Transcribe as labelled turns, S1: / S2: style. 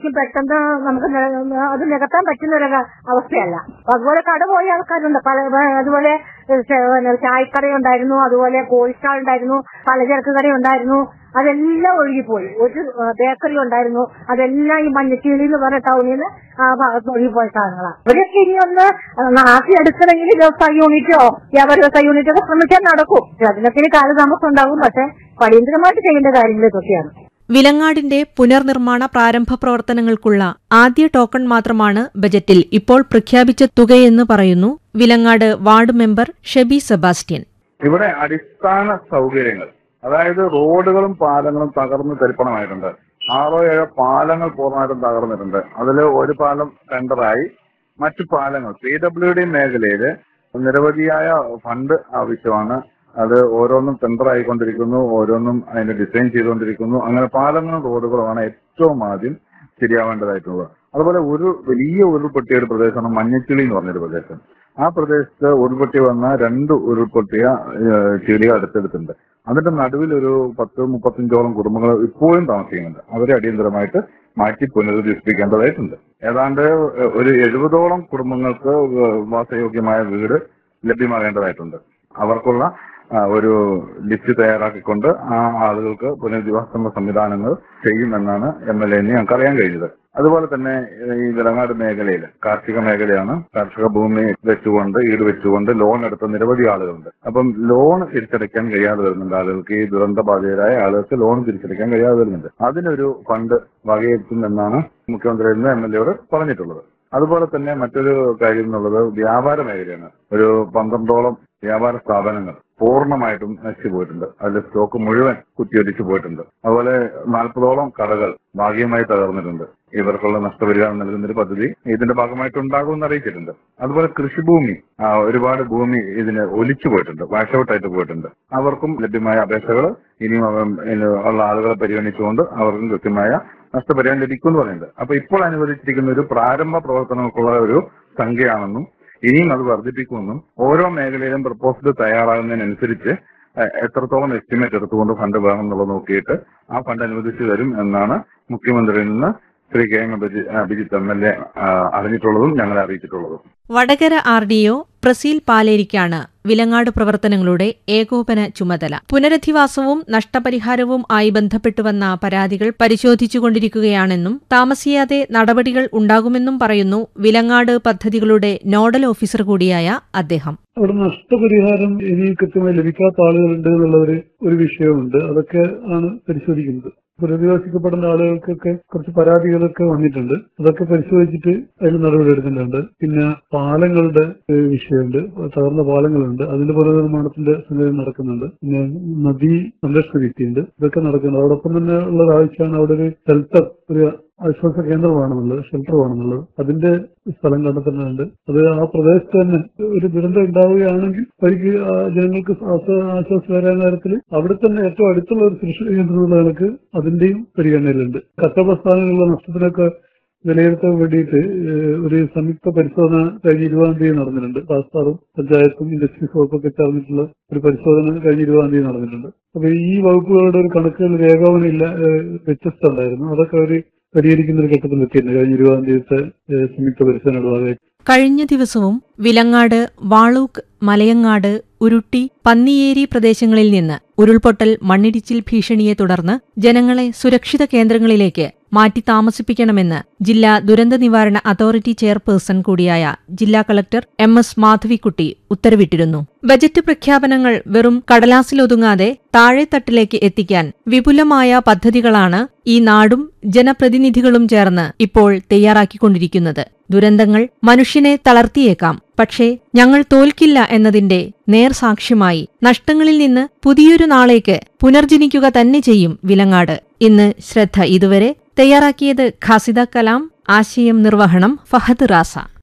S1: ശരിക്കും പെട്ടെന്ന് നമുക്ക് നി- അത് നികത്താൻ പറ്റുന്ന ഒരു അവസ്ഥയല്ല അതുപോലെ കട പോയ ആൾക്കാരുണ്ട് പല അതുപോലെ ച- പിന്നെ ചായക്കട ഉണ്ടായിരുന്നു അതുപോലെ കോഴിസ്റ്റാൾ ഉണ്ടായിരുന്നു പലചരക്ക് കട ഉണ്ടായിരുന്നു അതെല്ലാം ഒഴുകിപ്പോയി ഒരു ബേക്കറി ഉണ്ടായിരുന്നു അതെല്ലാം ഈ മഞ്ഞച്ചീളി എന്ന് പറഞ്ഞ ടൗണിൽ നിന്ന് ആ ഭാഗത്ത് ഒഴുകിപ്പോയ സാധനങ്ങളാണ് അവരൊക്കെ ഇനി ഒന്ന് നാട്ടിലെടുക്കണമെങ്കിൽ വ്യവസായ യൂണിറ്റോ വ്യാപാര വ്യവസായ യൂണിറ്റോ ഒക്കെ ശ്രമിക്കാൻ നടക്കും പക്ഷെ അതിനൊക്കെ ഇനി കാലതാമസം ഉണ്ടാകും പക്ഷെ അടിയന്തരമായിട്ട് ചെയ്യേണ്ട കാര്യങ്ങൾ ഇതൊക്കെയാണ്
S2: വിലങ്ങാടിന്റെ പുനർനിർമ്മാണ പ്രാരംഭ പ്രവർത്തനങ്ങൾക്കുള്ള ആദ്യ ടോക്കൺ മാത്രമാണ് ബജറ്റിൽ ഇപ്പോൾ പ്രഖ്യാപിച്ച തുകയെന്ന് പറയുന്നു വിലങ്ങാട് വാർഡ് മെമ്പർ ഷെബി സെബാസ്റ്റ്യൻ
S3: ഇവിടെ അടിസ്ഥാന സൗകര്യങ്ങൾ അതായത് റോഡുകളും പാലങ്ങളും തകർന്ന് തരിപ്പണമായിട്ടുണ്ട് ആറോ ഏഴോ പാലങ്ങൾ പൂർണ്ണമായിട്ടും തകർന്നിട്ടുണ്ട് അതിൽ ഒരു പാലം ടെൻഡറായി മറ്റു പാലങ്ങൾ പി ഡബ്ല്യു ഡി മേഖലയിൽ നിരവധിയായ ഫണ്ട് ആവശ്യമാണ് അത് ഓരോന്നും ടെൻഡർ ആയിക്കൊണ്ടിരിക്കുന്നു ഓരോന്നും അതിന്റെ ഡിസൈൻ ചെയ്തുകൊണ്ടിരിക്കുന്നു അങ്ങനെ പാലങ്ങളും റോഡുകളുമാണ് ഏറ്റവും ആദ്യം ശരിയാവേണ്ടതായിട്ടുള്ളത് അതുപോലെ ഒരു വലിയ ഉരുൾപൊട്ടിയ ഒരു പ്രദേശമാണ് മഞ്ഞച്ചിളി എന്ന് പറഞ്ഞൊരു പ്രദേശം ആ പ്രദേശത്ത് ഉരുൾപൊട്ടി വന്ന രണ്ട് ഉരുൾപൊട്ടിയ ഏഹ്, ചെടികൾ അടുത്തടുത്തുണ്ട് അതിന്റെ നടുവിൽ ഒരു പത്ത് മുപ്പത്തഞ്ചോളം കുടുംബങ്ങൾ ഇപ്പോഴും താമസിക്കുന്നുണ്ട് അവരെ അടിയന്തരമായിട്ട് മാറ്റി പുനരുദ്ധരിപ്പിക്കേണ്ടതായിട്ടുണ്ട് ഏതാണ്ട് ഒരു എഴുപതോളം കുടുംബങ്ങൾക്ക് വാസയോഗ്യമായ വീട് ലഭ്യമാകേണ്ടതായിട്ടുണ്ട് അവർക്കുള്ള ആ, ഒരു ലിസ്റ്റ് തയ്യാറാക്കിക്കൊണ്ട് ആ ആളുകൾക്ക് പുനരധിവാസ സംവിധാനങ്ങൾ ചെയ്യുമെന്നാണ് എം എൽ എന് ഞങ്ങൾക്ക് അറിയാൻ കഴിഞ്ഞത് അതുപോലെ തന്നെ ഏഹ്, ഈ വിലങ്ങാട് മേഖലയിൽ കാർഷിക മേഖലയാണ് കാർഷിക ഭൂമി വെച്ചുകൊണ്ട് ഈട് വെച്ചുകൊണ്ട് ലോൺ എടുത്ത നിരവധി ആളുകളുണ്ട് അപ്പം ലോൺ തിരിച്ചടയ്ക്കാൻ കഴിയാതെ വരുന്നുണ്ട് ആളുകൾക്ക് ഈ ദുരന്ത ബാധിതരായ ആളുകൾക്ക് ലോൺ തിരിച്ചടയ്ക്കാൻ കഴിയാതെ വരുന്നുണ്ട് അതിനൊരു ഫണ്ട് വകയിരുത്തുമെന്നാണ് മുഖ്യമന്ത്രി ഇന്ന് എം എൽ എയോട് പറഞ്ഞിട്ടുള്ളത് അതുപോലെ തന്നെ മറ്റൊരു കാര്യം എന്നുള്ളത് വ്യാപാര മേഖലയാണ് ഒരു പന്ത്രണ്ടോളം വ്യാപാര സ്ഥാപനങ്ങൾ പൂർണ്ണമായിട്ടും നശിച്ചു പോയിട്ടുണ്ട് അതിന്റെ സ്റ്റോക്ക് മുഴുവൻ കുത്തിയൊലിച്ചു പോയിട്ടുണ്ട് അതുപോലെ നാൽപ്പതോളം കടകൾ ഭാഗികമായി തകർന്നിട്ടുണ്ട് ഇവർക്കുള്ള നഷ്ടപരിഹാരം നൽകുന്ന ഒരു പദ്ധതി ഇതിന്റെ ഭാഗമായിട്ട് ഉണ്ടാകുമെന്ന് അറിയിച്ചിട്ടുണ്ട് അതുപോലെ കൃഷിഭൂമി ആ, ഒരുപാട് ഭൂമി ഇതിന് ഒലിച്ചു പോയിട്ടുണ്ട് വാഷ് ഔട്ട് ആയിട്ട് പോയിട്ടുണ്ട് അവർക്കും ലഭ്യമായ അപേക്ഷകൾ ഇനിയും അവ- ഇനി ഉള്ള ആളുകളെ പരിഗണിച്ചുകൊണ്ട് അവർക്കും കൃത്യമായ നഷ്ടപരിഹാരം ലഭിക്കുമെന്ന് പറയുന്നുണ്ട് അപ്പൊ ഇപ്പോൾ അനുവദിച്ചിരിക്കുന്ന ഒരു പ്രാരംഭ പ്രവർത്തനങ്ങൾക്കുള്ള ഒരു സംഖ്യയാണെന്നും ഇനിയും അത് വർദ്ധിപ്പിക്കുമെന്നും ഓരോ മേഖലയിലും പ്രപ്പോസൽ തയ്യാറാകുന്നതിനനുസരിച്ച് എ- എത്രത്തോളം എസ്റ്റിമേറ്റ് എടുത്തുകൊണ്ട് ഫണ്ട് വേണം എന്നുള്ളത് നോക്കിയിട്ട് ആ ഫണ്ട് അനുവദിച്ചു തരും എന്നാണ് മുഖ്യമന്ത്രിയിൽ നിന്ന് ശ്രീ കെ എം അഭിജി- അഭിജിത്ത് എം എൽ എ അറിഞ്ഞിട്ടുള്ളതും ഞങ്ങളെ അറിയിച്ചിട്ടുള്ളതും
S2: Vadakara R D O Praseel പാലേരിക്കാണ് വിലങ്ങാട് പ്രവർത്തനങ്ങളുടെ ഏകോപന ചുമതല പുനരധിവാസവും നഷ്ടപരിഹാരവും ആയി ബന്ധപ്പെട്ടുവന്ന പരാതികൾ പരിശോധിച്ചുകൊണ്ടിരിക്കുകയാണെന്നും താമസിയാതെ നടപടികൾ ഉണ്ടാകുമെന്നും പറയുന്നു വിലങ്ങാട് പദ്ധതികളുടെ നോഡൽ ഓഫീസർ കൂടിയായ അദ്ദേഹം
S4: അവിടെ നഷ്ടപരിഹാരം ഇനി കൃത്യമായി ലഭിക്കാത്ത ആളുകളുണ്ട് എന്നുള്ള ഒരു ഒരു വിഷയമുണ്ട് അതൊക്കെ ആണ് പരിശോധിക്കുന്നത് പുനരധിവാസിക്കപ്പെടുന്ന ആളുകൾക്കൊക്കെ കുറച്ച് പരാതികളൊക്കെ വന്നിട്ടുണ്ട് അതൊക്കെ പരിശോധിച്ചിട്ട് അതിന് നടപടി എടുക്കേണ്ടതുണ്ട് പിന്നെ പാലങ്ങളുടെ ഏഹ്, വിഷയമുണ്ട് തകർന്ന പാലങ്ങളുണ്ട് അതിന്റെ പുനർനിർമ്മാണത്തിന്റെ സംഗതി നടക്കുന്നുണ്ട് പിന്നെ നദി സംരക്ഷണ ഭിത്തിയുണ്ട് ഇതൊക്കെ നടക്കുന്നുണ്ട് അതോടൊപ്പം തന്നെ ഉള്ള ഒരു ആവശ്യമാണ് അവിടെ ഒരു ഷെൽട്ടർ ഒരു ആശ്വാസ കേന്ദ്രമാണെന്നുള്ളത് ഷെൽട്ടർ ആണെന്നുള്ളത് അതിന്റെ സ്ഥലം കണ്ടെത്തേണ്ടതുണ്ട് അത് ആ പ്രദേശത്ത് തന്നെ ഒരു ദുരന്തം ഉണ്ടാവുകയാണെങ്കിൽ അവർക്ക് ആ ജനങ്ങൾക്ക് ആശ്വാ- ആശ്വാസം വരാൻ കാര്യത്തിൽ അവിടെ തന്നെ ഏറ്റവും അടുത്തുള്ള ഒരു സുരക്ഷാ കേന്ദ്രം എന്നുള്ള നിലക്ക് അതിന്റെയും പരിഗണനയിലുണ്ട് കച്ചവട സ്ഥാനങ്ങളിലുള്ള നഷ്ടത്തിനൊക്കെ വിലയിരുത്താൻ വേണ്ടിയിട്ട് ഏഹ്, ഒരു സംയുക്ത പരിശോധന കഴിഞ്ഞ ഇരുപതാം തീയതി നടന്നിട്ടുണ്ട് താസ്താറും പഞ്ചായത്തും ഇൻഡസ്ട്രീസ് വകുപ്പൊക്കെ ചേർന്നിട്ടുള്ള ഒരു പരിശോധന കഴിഞ്ഞ ഇരുപതാം തീയതി നടന്നിട്ടുണ്ട് അപ്പൊ ഈ വകുപ്പുകളുടെ ഒരു കണക്കുകൾ രേഖാവനം ഇല്ല ഏഹ്, വ്യത്യസ്തം ഉണ്ടായിരുന്നു അതൊക്കെ അവർ പരിഹരിക്കുന്ന ഒരു ഘട്ടത്തിലെത്തിയിട്ടുണ്ട് കഴിഞ്ഞ ഇരുപതാം തീയതിത്തെ ഏഹ്, സംയുക്ത പരിശോധനയുടെ ഭാഗമായി
S2: കഴിഞ്ഞ ദിവസവും വിലങ്ങാട് വാളൂക്ക് മലയങ്ങാട് ഉരുട്ടി പന്നിയേരി പ്രദേശങ്ങളിൽ നിന്ന് ഉരുൾപൊട്ടൽ മണ്ണിടിച്ചിൽ ഭീഷണിയെ തുടർന്ന് ജനങ്ങളെ സുരക്ഷിത കേന്ദ്രങ്ങളിലേക്ക് മാറ്റി താമസിപ്പിക്കണമെന്ന് ജില്ലാ ദുരന്ത നിവാരണ അതോറിറ്റി ചെയർപേഴ്സൺ കൂടിയായ ജില്ലാ കളക്ടർ എം എസ് മാധവിക്കുട്ടി ഉത്തരവിട്ടിരുന്നു ബജറ്റ് പ്രഖ്യാപനങ്ങൾ വെറും കടലാസിലൊതുങ്ങാതെ താഴെത്തട്ടിലേക്ക് എത്തിക്കാൻ വിപുലമായ പദ്ധതികളാണ് ഈ നാടും ജനപ്രതിനിധികളും ചേർന്ന് ഇപ്പോൾ തയ്യാറാക്കിക്കൊണ്ടിരിക്കുന്നത് ദുരന്തങ്ങൾ മനുഷ്യനെ തളർത്തിയേക്കാം പക്ഷേ ഞങ്ങൾ തോൽക്കില്ല എന്നതിന്റെ നേർസാക്ഷ്യമായി നഷ്ടങ്ങളിൽ നിന്ന് പുതിയൊരു നാളേക്ക് പുനർജനിക്കുക തന്നെ ചെയ്യും വിലങ്ങാട് ഇന്ന് ശ്രദ്ധ ഇതുവരെ തയ്യാറാക്കിയത് ഖാസിദ കലാം ആശയം നിർവഹണം ഫഹദ് റാസ